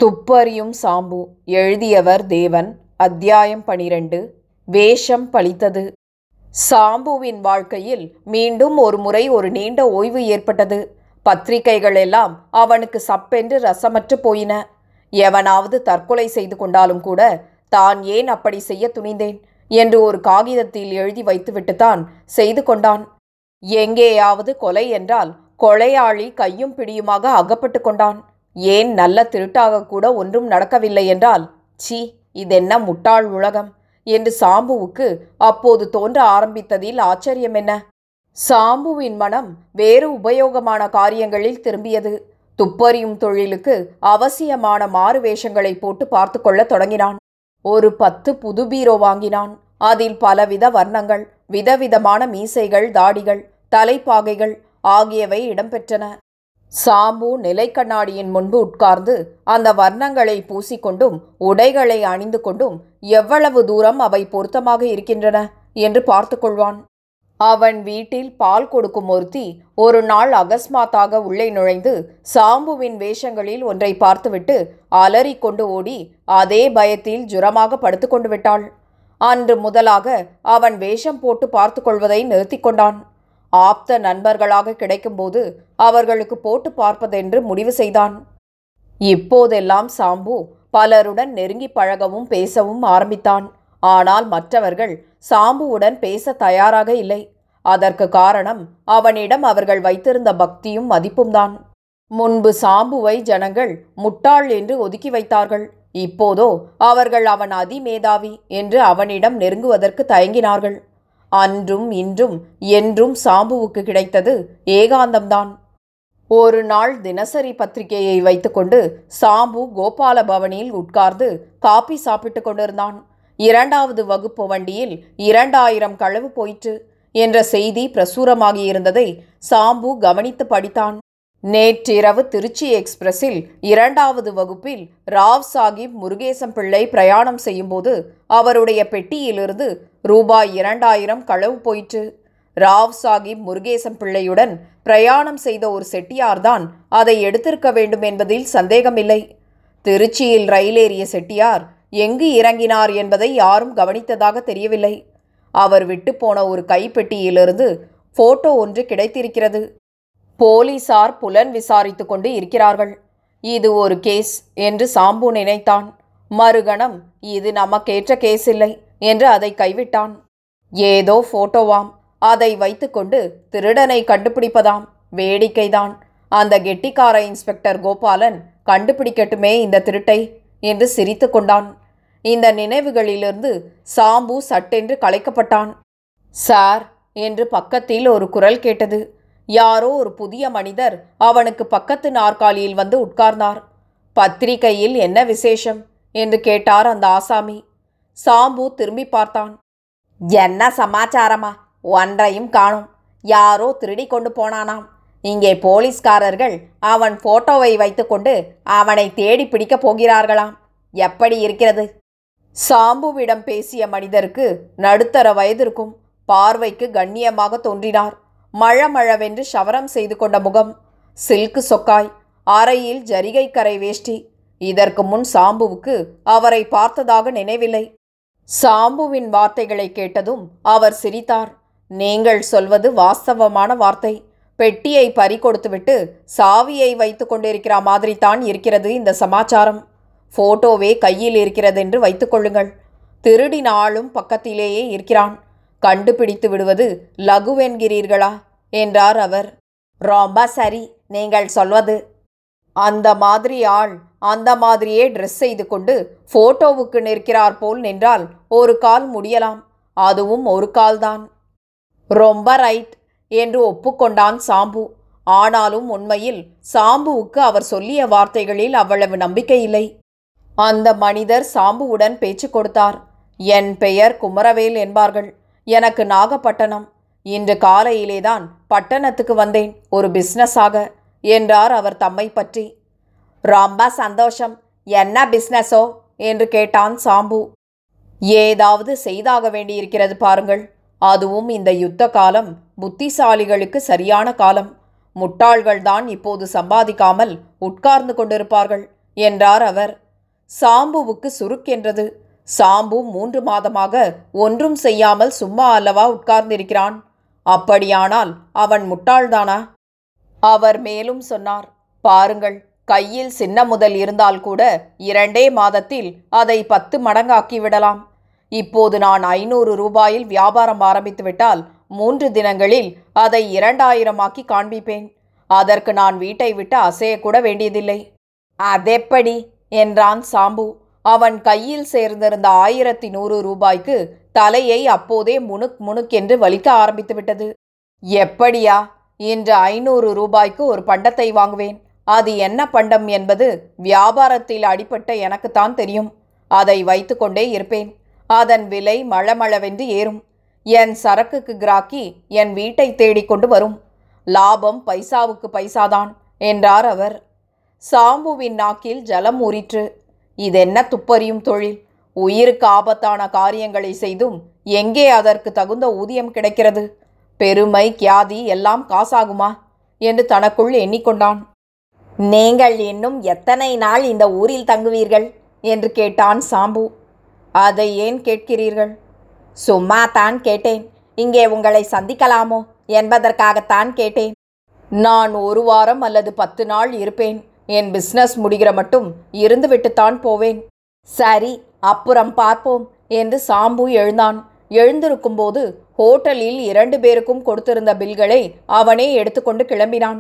துப்பறியும் சாம்பு எழுதியவர் தேவன் அத்தியாயம் பனிரெண்டு வேஷம் பலித்தது சாம்புவின் வாழ்க்கையில் மீண்டும் ஒரு முறை ஒரு நீண்ட ஓய்வு ஏற்பட்டது பத்திரிகைகள் எல்லாம் அவனுக்கு சப்பென்று ரசமற்று போயின எவனாவது தற்கொலை செய்து கொண்டாலும் கூட தான் ஏன் அப்படி செய்ய துணிந்தேன் என்று ஒரு காகிதத்தில் எழுதி வைத்துவிட்டுத்தான் செய்து கொண்டான் எங்கேயாவது கொலை என்றால் கொலையாளி கையும் பிடியுமாக அகப்பட்டு கொண்டான் ஏன் நல்ல திருட்டாக கூட ஒன்றும் நடக்கவில்லை என்றால் சி இதென்ன முட்டாள் உலகம் என்று சாம்புவுக்கு அப்போது தோன்ற ஆரம்பித்ததில் ஆச்சரியம் என்ன சாம்புவின் மனம் வேறு உபயோகமான காரியங்களில் திரும்பியது துப்பறியும் தொழிலுக்கு அவசியமான மாறு வேஷங்களை போட்டு பார்த்து கொள்ளத் தொடங்கினான் ஒரு பத்து புது பீரோ வாங்கினான் அதில் பலவித வர்ணங்கள் விதவிதமான மீசைகள் தாடிகள் தலைப்பாகைகள் ஆகியவை இடம்பெற்றன சாம்பு நிலைக்கண்ணாடியின் முன்பு உட்கார்ந்து அந்த வர்ணங்களை பூசிக்கொண்டும் உடைகளை அணிந்து கொண்டும் எவ்வளவு தூரம் அவை பொருத்தமாக இருக்கின்றன என்று பார்த்து கொள்வான் அவன் வீட்டில் பால் கொடுக்கும் ஒருத்தி ஒரு நாள் அகஸ்மாத்தாக உள்ளே நுழைந்து சாம்புவின் வேஷங்களில் ஒன்றை பார்த்துவிட்டு அலறிக் கொண்டு ஓடி அதே பயத்தில் ஜுரமாக படுத்துக்கொண்டு விட்டாள் அன்று முதலாக அவன் வேஷம் போட்டு பார்த்து கொள்வதை நிறுத்திக் கொண்டான் ஆப்த நண்பர்களாக கிடைக்கும்போது அவர்களுக்கு போட்டு பார்ப்பதென்று முடிவு செய்தான் இப்போதெல்லாம் சாம்பு பலருடன் நெருங்கி பழகவும் பேசவும் ஆரம்பித்தான் ஆனால் மற்றவர்கள் சாம்புவுடன் பேச தயாராக இல்லை அதற்கு காரணம் அவனிடம் அவர்கள் வைத்திருந்த பக்தியும் மதிப்பும்தான் முன்பு சாம்புவை ஜனங்கள் முட்டாள் என்று ஒதுக்கி வைத்தார்கள் இப்போதோ அவர்கள் அவன் அதிமேதாவி என்று அவனிடம் நெருங்குவதற்கு தயங்கினார்கள் அன்றும் இன்றும் என்றும் சாம்புவுக்கு கிடைத்தது ஏகாந்தம்தான் ஒரு நாள் தினசரி பத்திரிகையை வைத்துக்கொண்டு சாம்பு கோபால பவனில் உட்கார்ந்து காபி சாப்பிட்டு கொண்டிருந்தான் இரண்டாவது வகுப்பு வண்டியில் இரண்டாயிரம் களவு போயிற்று என்ற செய்தி பிரசுரமாகியிருந்ததை சாம்பு கவனித்து படித்தான் நேற்றிரவு திருச்சி எக்ஸ்பிரஸில் இரண்டாவது வகுப்பில் ராவ் சாகிப் முருகேசம் பிள்ளை பிரயாணம் செய்யும்போது அவருடைய பெட்டியிலிருந்து ரூபாய் இரண்டாயிரம் களவு போயிற்று ராவ் சாகிப் முருகேசம் பிள்ளையுடன் பிரயாணம் செய்த ஒரு செட்டியார்தான் அதை எடுத்திருக்க வேண்டும் என்பதில் சந்தேகமில்லை திருச்சியில் ரயிலேறிய செட்டியார் எங்கு இறங்கினார் என்பதை யாரும் கவனித்ததாக தெரியவில்லை அவர் விட்டுப்போன ஒரு கைப்பெட்டியிலிருந்து போட்டோ ஒன்று கிடைத்திருக்கிறது போலீசார் புலன் விசாரித்து கொண்டு இருக்கிறார்கள் இது ஒரு கேஸ் என்று சாம்பு நினைத்தான் மறுகணம் இது நமக்கேற்ற கேஸ் இல்லை என்று அதை கைவிட்டான் ஏதோ போட்டோவாம் அதை வைத்துக்கொண்டு திருடனை கண்டுபிடிப்பதாம் வேடிக்கைதான் அந்த கெட்டிக்கார இன்ஸ்பெக்டர் கோபாலன் கண்டுபிடிக்கட்டுமே இந்த திருட்டை என்று சிரித்து கொண்டான் இந்த நினைவுகளிலிருந்து சாம்பு சட்டென்று கலைக்கப்பட்டான் சார் என்று பக்கத்தில் ஒரு குரல் கேட்டது யாரோ ஒரு புதிய மனிதர் அவனுக்கு பக்கத்து நாற்காலியில் வந்து உட்கார்ந்தார் பத்திரிகையில் என்ன விசேஷம் என்று கேட்டார் அந்த ஆசாமி சாம்பு திரும்பி பார்த்தான் என்ன சமாச்சாரமா ஒன்றையும் காணும் யாரோ திருடி கொண்டு போனானாம் இங்கே போலீஸ்காரர்கள் அவன் போட்டோவை வைத்துக்கொண்டு அவனை தேடி பிடிக்கப் போகிறார்களாம் எப்படி இருக்கிறது சாம்புவிடம் பேசிய மனிதருக்கு நடுத்தர வயதிருக்கும் பார்வைக்கு கண்ணியமாக தோன்றினார் மழமழவென்று சவரம் செய்து கொண்ட முகம் சில்கு சொக்காய் அறையில் ஜரிகை கரை வேஷ்டி இதற்கு முன் சாம்புவுக்கு அவரை பார்த்ததாக நினைவில்லை சாம்புவின் வார்த்தைகளை கேட்டதும் அவர் சிரித்தார் நீங்கள் சொல்வது வாஸ்தவமான வார்த்தை பெட்டியை பறி கொடுத்துவிட்டு சாவியை வைத்து கொண்டிருக்கிற மாதிரி தான் இருக்கிறது இந்த சமாச்சாரம் போட்டோவே கையில் இருக்கிறது என்று வைத்துக்கொள்ளுங்கள் திருடின ஆளும் பக்கத்திலேயே இருக்கிறான் கண்டுபிடித்து விடுவது லகுவென்கிறீர்களா என்றார் அவர் ரொம்ப சரி நீங்கள் சொல்வது அந்த மாதிரி ஆள் அந்த மாதிரியே ட்ரெஸ் செய்து கொண்டு போட்டோவுக்கு நிற்கிறார் போல் நின்றால் ஒரு கால் முடியலாம் அதுவும் ஒரு கால்தான் ரொம்ப ரைட் என்று ஒப்புக்கொண்டான் சாம்பு ஆனாலும் உண்மையில் சாம்புவுக்கு அவர் சொல்லிய வார்த்தைகளில் அவ்வளவு நம்பிக்கை இல்லை அந்த மனிதர் சாம்புவுடன் பேச்சு கொடுத்தார் என் பெயர் குமரவேல் என்பார்கள் எனக்கு நாகப்பட்டணம் இன்று காலையிலேதான் பட்டணத்துக்கு வந்தேன் ஒரு பிஸ்னஸாக என்றார் அவர் தம்மை பற்றி ரொம்ப சந்தோஷம் என்ன பிஸ்னஸோ என்று கேட்டான் சாம்பு ஏதாவது செய்தாக வேண்டியிருக்கிறது பாருங்கள் அதுவும் இந்த யுத்த காலம் புத்திசாலிகளுக்கு சரியான காலம் முட்டாள்கள்தான் இப்போது சம்பாதிக்காமல் உட்கார்ந்து கொண்டிருப்பார்கள் என்றார் அவர் சாம்புவுக்கு சுருக்கென்றது சாம்பு மூன்று மாதமாக ஒன்றும் செய்யாமல் சும்மா அல்லவா உட்கார்ந்திருக்கிறான் அப்படியானால் அவன் முட்டாள்தானா அவர் மேலும் சொன்னார் பாருங்கள் கையில் சின்ன முதல் இருந்தால் கூட இரண்டே மாதத்தில் அதை பத்து மடங்காக்கி விடலாம் இப்போது நான் ஐநூறு ரூபாயில் வியாபாரம் ஆரம்பித்து விட்டால் மூன்று தினங்களில் அதை இரண்டாயிரமாக்கி காண்பிப்பேன் அதற்கு நான் வீட்டை விட்டு அசையக்கூட வேண்டியதில்லை அதெப்படி என்றான் சாம்பு அவன் கையில் சேர்ந்திருந்த ஆயிரத்தி நூறு ரூபாய்க்கு தலையை அப்போதே முணுக் முணுக் என்று வலிக்க ஆரம்பித்து விட்டது எப்படியா இன்று ஐநூறு ரூபாய்க்கு ஒரு பண்டத்தை வாங்குவேன் அது என்ன பண்டம் என்பது வியாபாரத்தில் அடிபட்ட எனக்குத்தான் தெரியும் அதை வைத்துக்கொண்டே இருப்பேன் அதன் விலை மளமளவென்று ஏறும் என் சரக்குக்கு கிராக்கி என் வீட்டை தேடிக்கொண்டு வரும் லாபம் பைசாவுக்கு பைசாதான் என்றார் அவர் சாம்புவின் நாக்கில் ஜலம் ஊறிற்று இதென்ன துப்பறியும் தொழில் உயிருக்கு ஆபத்தான காரியங்களை செய்தும் எங்கே அதற்கு தகுந்த ஊதியம் கிடைக்கிறது பெருமை கியாதி எல்லாம் காசாகுமா என்று தனக்குள் எண்ணிக்கொண்டான் நீங்கள் இன்னும் எத்தனை நாள் இந்த ஊரில் தங்குவீர்கள் என்று கேட்டான் சாம்பு அதை ஏன் கேட்கிறீர்கள் சும்மா தான் கேட்டேன் இங்கே உங்களை சந்திக்கலாமோ என்பதற்காகத்தான் கேட்டேன் நான் ஒரு வாரம் அல்லது பத்து நாள் இருப்பேன் என் பிஸ்னஸ் முடிகிற மட்டும் இருந்துவிட்டுத்தான் போவேன் சரி அப்புறம் பார்ப்போம் என்று சாம்பு எழுந்தான் எழுந்திருக்கும்போது ஹோட்டலில் இரண்டு பேருக்கும் கொடுத்திருந்த பில்களை அவனே எடுத்துக்கொண்டு கிளம்பினான்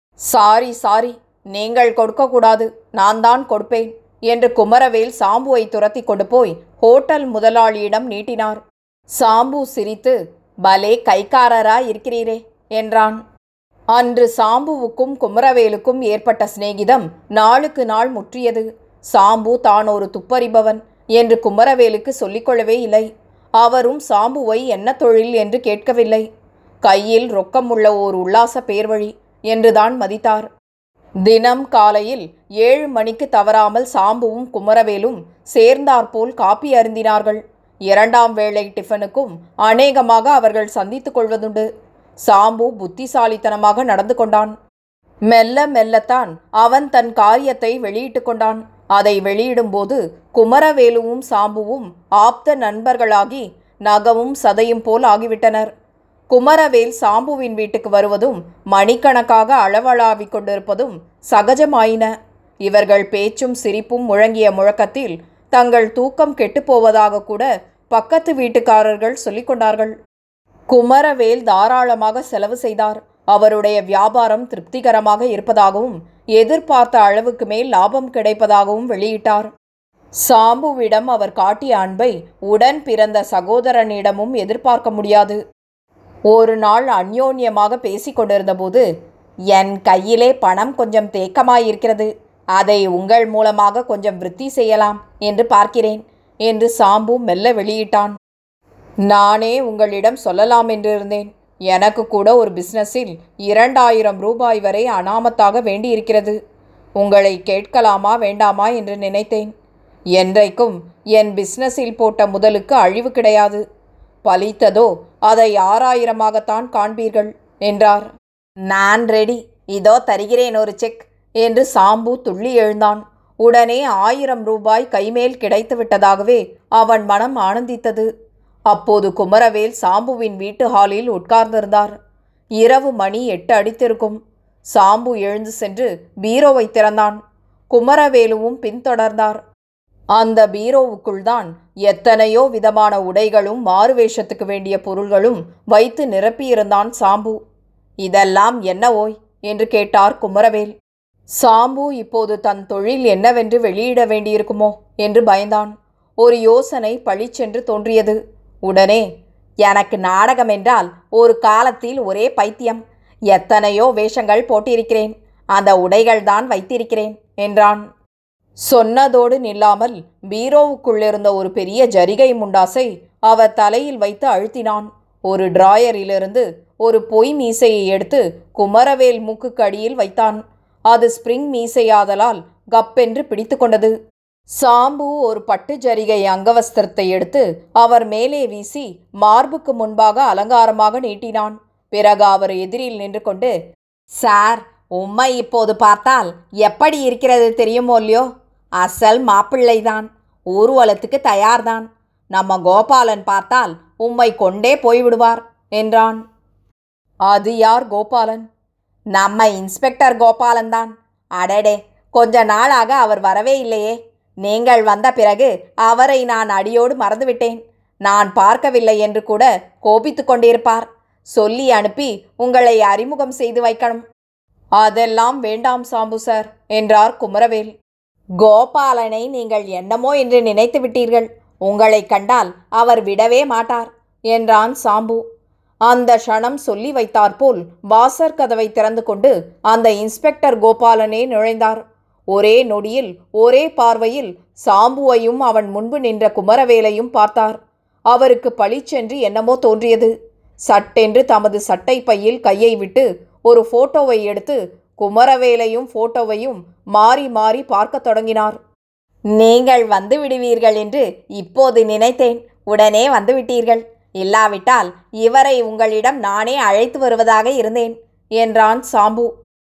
சாரி சாரி நீங்கள் கொடுக்கக்கூடாது நான் தான் கொடுப்பேன் என்று குமரவேல் சாம்புவை துரத்தி கொண்டு போய் ஹோட்டல் முதலாளியிடம் நீட்டினார் சாம்பு சிரித்து பலே கைக்காரரா இருக்கிறீரே என்றான் அன்று சாம்புவுக்கும் குமரவேலுக்கும் ஏற்பட்ட சிநேகிதம் நாளுக்கு நாள் முற்றியது சாம்பு தான் ஒரு துப்பறிபவன் என்று குமரவேலுக்கு சொல்லிக்கொள்ளவே இல்லை அவரும் சாம்புவை என்ன தொழில் என்று கேட்கவில்லை கையில் ரொக்கமுள்ள ஓர் உல்லாச பேர்வழி என்றுதான் மதித்தார் தினம் காலையில் ஏழு மணிக்கு தவறாமல் சாம்புவும் குமரவேலும் சேர்ந்தாற்போல் காப்பி அருந்தினார்கள் இரண்டாம் வேளை டிஃபனுக்கும் அநேகமாக அவர்கள் சந்தித்துக் கொள்வதுண்டு சாம்பு புத்திசாலித்தனமாக நடந்து கொண்டான் மெல்ல மெல்லத்தான் அவன் தன் காரியத்தை வெளியிட்டு கொண்டான் அதை வெளியிடும்போது குமரவேலுவும் சாம்புவும் ஆப்த நண்பர்களாகி நகவும் சதையும் போல் ஆகிவிட்டனர் குமரவேல் சாம்புவின் வீட்டுக்கு வருவதும் மணிக்கணக்காக அளவளாவிக் கொண்டிருப்பதும் சகஜமாயின இவர்கள் பேச்சும் சிரிப்பும் முழங்கிய முழக்கத்தில் தங்கள் தூக்கம் கெட்டுப்போவதாக கூட பக்கத்து வீட்டுக்காரர்கள் சொல்லிக் கொண்டார்கள் குமரவேல் தாராளமாக செலவு செய்தார் அவருடைய வியாபாரம் திருப்திகரமாக இருப்பதாகவும் எதிர்பார்த்த அளவுக்கு மேல் லாபம் கிடைப்பதாகவும் வெளியிட்டார் சாம்புவிடம் அவர் காட்டிய அன்பை உடன் பிறந்த சகோதரனிடமும் எதிர்பார்க்க முடியாது ஒரு நாள் அந்யோன்யமாக பேசிக் கொண்டிருந்தபோது என் கையிலே பணம் கொஞ்சம் தேக்கமாயிருக்கிறது அதை உங்கள் மூலமாக கொஞ்சம் விருத்தி செய்யலாம் என்று பார்க்கிறேன் என்று சாம்பு மெல்ல வெளியிட்டான் நானே உங்களிடம் சொல்லலாம் என்றிருந்தேன் எனக்கு கூட ஒரு பிசினஸில் இரண்டாயிரம் ரூபாய் வரை அனாமத்தாக வேண்டியிருக்கிறது உங்களை கேட்கலாமா வேண்டாமா என்று நினைத்தேன் என்றைக்கும் என் பிசினஸில் போட்ட முதலுக்கு அழிவு கிடையாது பலித்ததோ அதை ஆறாயிரமாகத்தான் காண்பீர்கள் என்றார் நான் ரெடி இதோ தருகிறேன் ஒரு செக் என்று சாம்பு துள்ளி எழுந்தான் உடனே ஆயிரம் ரூபாய் கைமேல் கிடைத்து விட்டதாகவே அவன் மனம் ஆனந்தித்தது அப்போது குமரவேல் சாம்புவின் வீட்டு ஹாலில் உட்கார்ந்திருந்தார் இரவு மணி எட்டு அடித்திருக்கும் சாம்பு எழுந்து சென்று பீரோவை திறந்தான் குமரவேலுவும் பின்தொடர்ந்தார் அந்த பீரோவுக்குள் தான் எத்தனையோ விதமான உடைகளும் மாறுவேஷத்துக்கு வேண்டிய பொருள்களும் வைத்து நிரப்பியிருந்தான் சாம்பு இதெல்லாம் என்ன ஓய் என்று கேட்டார் குமரவேல் சாம்பு இப்போது தன் தொழில் என்னவென்று வெளியிட வேண்டியிருக்குமோ என்று பயந்தான் ஒரு யோசனை பளிச்சென்று தோன்றியது உடனே எனக்கு நாடகம் என்றால் ஒரு காலத்தில் ஒரே பைத்தியம் எத்தனையோ வேஷங்கள் போட்டிருக்கிறேன் அந்த உடைகள்தான் வைத்திருக்கிறேன் என்றான் சொன்னதோடு நில்லாமல் பீரோவுக்குள்ளிருந்த ஒரு பெரிய ஜரிகை முண்டாசை அவர் தலையில் வைத்து அழுத்தினான் ஒரு டிராயரிலிருந்து ஒரு பொய் மீசையை எடுத்து குமரவேல் மூக்குக்கு அடியில் வைத்தான் அது ஸ்பிரிங் மீசையாதலால் கப்பென்று பிடித்து கொண்டது சாம்பு ஒரு பட்டு ஜரிகை அங்கவஸ்திரத்தை எடுத்து அவர் மேலே வீசி மார்புக்கு முன்பாக அலங்காரமாக நீட்டினான் பிறகு அவர் எதிரில் நின்று கொண்டு சார் உம்மை இப்போது பார்த்தால் எப்படி இருக்கிறது தெரியுமோ இல்லையோ அசல் மாப்பிள்ளைதான் ஊர்வலத்துக்கு தயார்தான் நம்ம கோபாலன் பார்த்தால் உம்மை கொண்டே போய்விடுவார் என்றான் அது யார் கோபாலன் நம்ம இன்ஸ்பெக்டர் கோபாலன் தான் அடடே கொஞ்ச நாளாக அவர் வரவே இல்லையே நீங்கள் வந்த பிறகு அவரை நான் அடியோடு மறந்துவிட்டேன் நான் பார்க்கவில்லை என்று கூட கோபித்து கொண்டிருப்பார் சொல்லி அனுப்பி உங்களை அறிமுகம் செய்து வைக்கணும் அதெல்லாம் வேண்டாம் சாம்பு சார் என்றார் குமரவேல் கோபாலனை நீங்கள் என்னமோ என்று நினைத்து விட்டீர்கள் உங்களை கண்டால் அவர் விடவே மாட்டார் என்றான் சாம்பு அந்த க்ஷணம் சொல்லி வைத்தாற்போல் வாசற் கதவை திறந்து கொண்டு அந்த இன்ஸ்பெக்டர் கோபாலனே நுழைந்தார் ஒரே நொடியில் ஒரே பார்வையில் சாம்புவையும் அவன் முன்பு நின்ற குமரவேலையும் பார்த்தார் அவருக்கு பளிச்சென்று என்னமோ தோன்றியது சட்டென்று தமது சட்டை பையில் கையை விட்டு ஒரு போட்டோவை எடுத்து குமரவேலையும் போட்டோவையும் மாறி மாறி பார்க்கத் தொடங்கினார் நீங்கள் வந்து விடுவீர்கள் என்று இப்போது நினைத்தேன் உடனே வந்து விட்டீர்கள் இல்லாவிட்டால் இவரை உங்களிடம் நானே அழைத்து வருவதாக இருந்தேன் என்றான் சாம்பு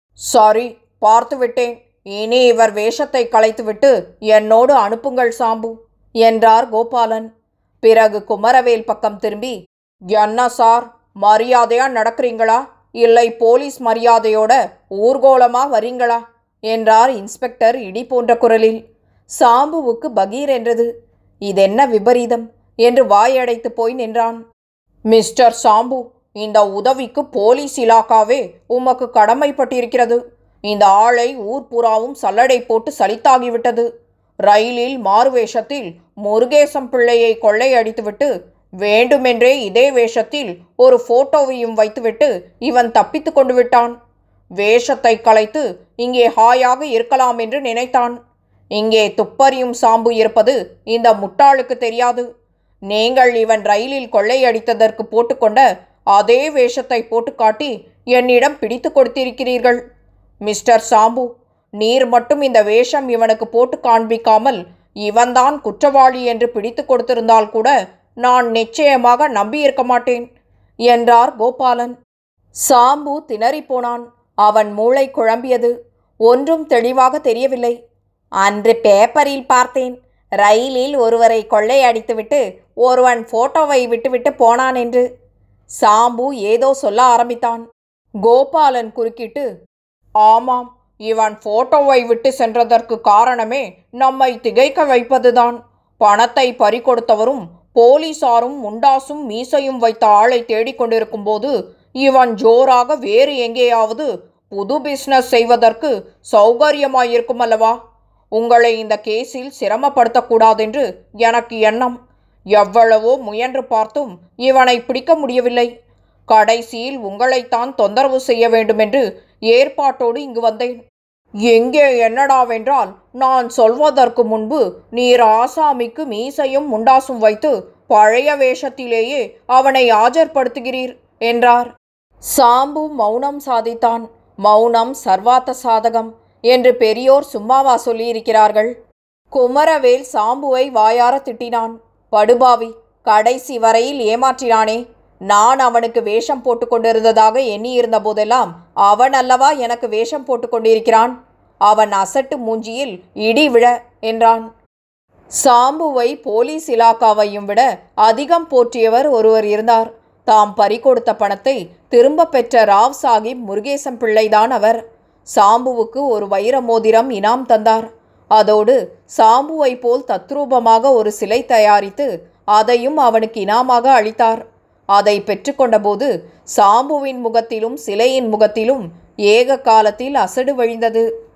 சாரி பார்த்து விட்டேன் இனி இவர் வேஷத்தை களைத்துவிட்டு என்னோடு அனுப்புங்கள் சாம்பு என்றார் கோபாலன் பிறகு குமரவேல் பக்கம் திரும்பி என்ன சார் மரியாதையா நடக்கிறீங்களா இல்லை போலீஸ் மரியாதையோட ஊர்கோலமா வரீங்களா என்றார் இன்ஸ்பெக்டர் இடி போன்ற குரலில் சாம்புவுக்கு பகீர் என்றது இதென்ன விபரீதம் என்று வாயடைத்து போய் நின்றான் மிஸ்டர் சாம்பு இந்த உதவிக்கு போலீஸ் இலாக்காவே உமக்கு கடமைப்பட்டிருக்கிறது இந்த ஆளை ஊர் புறாவும் சல்லடை போட்டு சலித்தாகிவிட்டது ரயிலில் மாறுவேஷத்தில் முருகேசம் பிள்ளையை கொள்ளையடித்துவிட்டு வேண்டுமென்றே இதே வேஷத்தில் ஒரு போட்டோவையும் வைத்துவிட்டு இவன் தப்பித்து கொண்டு விட்டான் வேஷத்தை கலைத்து இங்கே ஹாயாக இருக்கலாம் என்று நினைத்தான் இங்கே துப்பறியும் சாம்பு இருப்பது இந்த முட்டாளுக்கு தெரியாது நீங்கள் இவன் ரயிலில் கொள்ளையடித்ததற்கு போட்டுக்கொண்ட அதே வேஷத்தை போட்டு காட்டி என்னிடம் பிடித்து கொடுத்திருக்கிறீர்கள் மிஸ்டர் சாம்பு நீர் மட்டும் இந்த வேஷம் இவனுக்கு போட்டு காண்பிக்காமல் இவன்தான் குற்றவாளி என்று பிடித்து கொடுத்திருந்தால் கூட நான் நிச்சயமாக நம்பியிருக்க மாட்டேன் என்றார் கோபாலன் சாம்பு திணறிப் போனான் அவன் மூளை குழம்பியது ஒன்றும் தெளிவாக தெரியவில்லை அன்று பேப்பரில் பார்த்தேன் ரயிலில் ஒருவரை கொள்ளையடித்துவிட்டு ஒருவன் போட்டோவை விட்டுவிட்டு போனான் என்று சாம்பு ஏதோ சொல்ல ஆரம்பித்தான் கோபாலன் குறுக்கிட்டு ஆமாம் இவன் போட்டோவை விட்டு சென்றதற்கு காரணமே நம்மை திகைக்க வைப்பதுதான் பணத்தை பறிகொடுத்தவரும் போலீசாரும் முண்டாசும் மீசையும் வைத்த ஆளை தேடிக்கொண்டிருக்கும் போது இவன் ஜோராக வேறு எங்கேயாவது புது பிசினஸ் செய்வதற்கு சௌகரியமாயிருக்கும் அல்லவா உங்களை இந்த கேஸில் சிரமப்படுத்தக்கூடாதென்று எனக்கு எண்ணம் எவ்வளவோ முயன்று பார்த்தும் இவனை பிடிக்க முடியவில்லை கடைசியில் உங்களைத்தான் தொந்தரவு செய்ய வேண்டுமென்று ஏற்பாட்டோடு இங்கு வந்தேன் எங்கே என்னடாவென்றால் நான் சொல்வதற்கு முன்பு நீர் ஆசாமிக்கு மீசையும் முண்டாசும் வைத்து பழைய வேஷத்திலேயே அவனை ஆஜர்படுத்துகிறீர் என்றார் சாம்பு மௌனம் சாதித்தான் மௌனம் சர்வாத்த சாதகம் என்று பெரியோர் சும்மாவா சொல்லியிருக்கிறார்கள் குமரவேல் சாம்புவை வாயார திட்டினான் படுபாவி கடைசி வரையில் ஏமாற்றினானே நான் அவனுக்கு வேஷம் போட்டு கொண்டிருந்ததாக எண்ணியிருந்த போதெல்லாம் அவன் அல்லவா எனக்கு வேஷம் போட்டு கொண்டிருக்கிறான் அவன் அசட்டு மூஞ்சியில் இடி விழ என்றான் சாம்புவை போலீஸ் இலாக்காவையும் விட அதிகம் போற்றியவர் ஒருவர் இருந்தார் தாம் பறிகொடுத்த பணத்தை திரும்ப பெற்ற ராவ் சாஹிப் முருகேசன் பிள்ளைதான் அவர் சாம்புவுக்கு ஒரு வைர மோதிரம் இனாம் தந்தார் அதோடு சாம்புவை போல் தத்ரூபமாக ஒரு சிலை தயாரித்து அதையும் அவனுக்கு இனாமாக அளித்தார் அதை பெற்றுக்கொண்டபோது சாம்புவின் முகத்திலும் சிலையின் முகத்திலும் ஏக காலத்தில் அசடு வழிந்தது